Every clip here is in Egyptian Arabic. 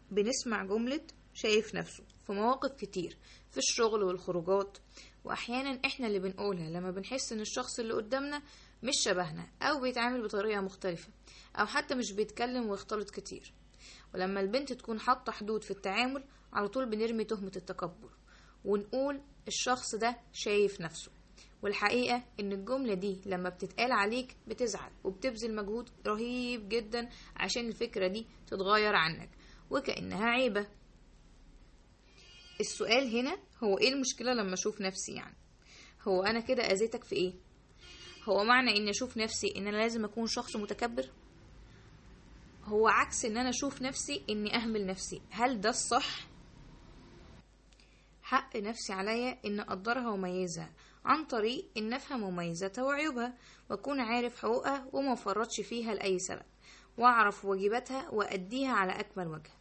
بنسمع جملة شايف نفسه في مواقف كتير في الشغل والخروجات وأحيانا إحنا اللي بنقولها لما بنحس إن الشخص اللي قدامنا مش شبهنا أو بيتعامل بطريقة مختلفة أو حتى مش بيتكلم ويختلط كتير ولما البنت تكون حاطة حدود في التعامل على طول بنرمي تهمة التكبر ونقول الشخص ده شايف نفسه والحقيقة إن الجملة دي لما بتتقال عليك بتزعل وبتبذل مجهود رهيب جدا عشان الفكرة دي تتغير عنك وكأنها عيبة السؤال هنا هو ايه المشكلة لما اشوف نفسي يعني هو انا كده اذيتك في ايه هو معنى اني اشوف نفسي ان انا لازم اكون شخص متكبر هو عكس ان انا اشوف نفسي اني اهمل نفسي هل ده الصح حق نفسي عليا ان اقدرها واميزها عن طريق ان افهم مميزاتها وعيوبها واكون عارف حقوقها وما فرطش فيها لاي سبب واعرف واجباتها واديها على اكمل وجه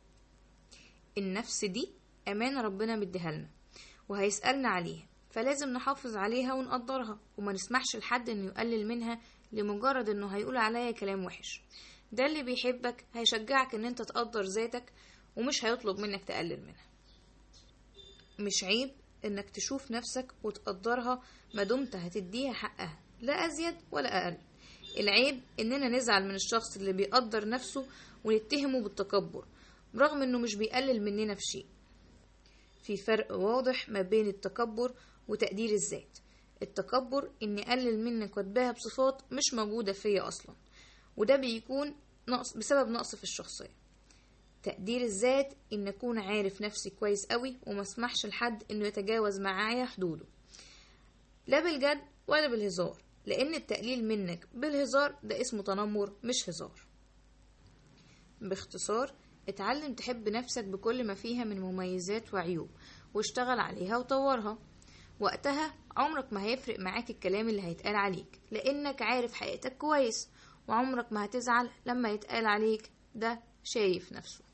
النفس دي امانه ربنا مديها لنا وهيسالنا عليها فلازم نحافظ عليها ونقدرها وما نسمحش لحد انه يقلل منها لمجرد انه هيقول عليا كلام وحش ده اللي بيحبك هيشجعك ان انت تقدر ذاتك ومش هيطلب منك تقلل منها مش عيب انك تشوف نفسك وتقدرها ما دمت هتديها حقها لا ازيد ولا اقل العيب اننا نزعل من الشخص اللي بيقدر نفسه ونتهمه بالتكبر برغم انه مش بيقلل مننا في شيء في فرق واضح ما بين التكبر وتقدير الذات التكبر اني اقلل منك واتباهى بصفات مش موجوده فيا اصلا وده بيكون نقص بسبب نقص في الشخصيه تقدير الذات ان اكون عارف نفسي كويس قوي وما اسمحش لحد انه يتجاوز معايا حدوده لا بالجد ولا بالهزار لان التقليل منك بالهزار ده اسمه تنمر مش هزار باختصار اتعلم تحب نفسك بكل ما فيها من مميزات وعيوب واشتغل عليها وطورها وقتها عمرك ما هيفرق معاك الكلام اللي هيتقال عليك لانك عارف حقيقتك كويس وعمرك ما هتزعل لما يتقال عليك ده شايف نفسه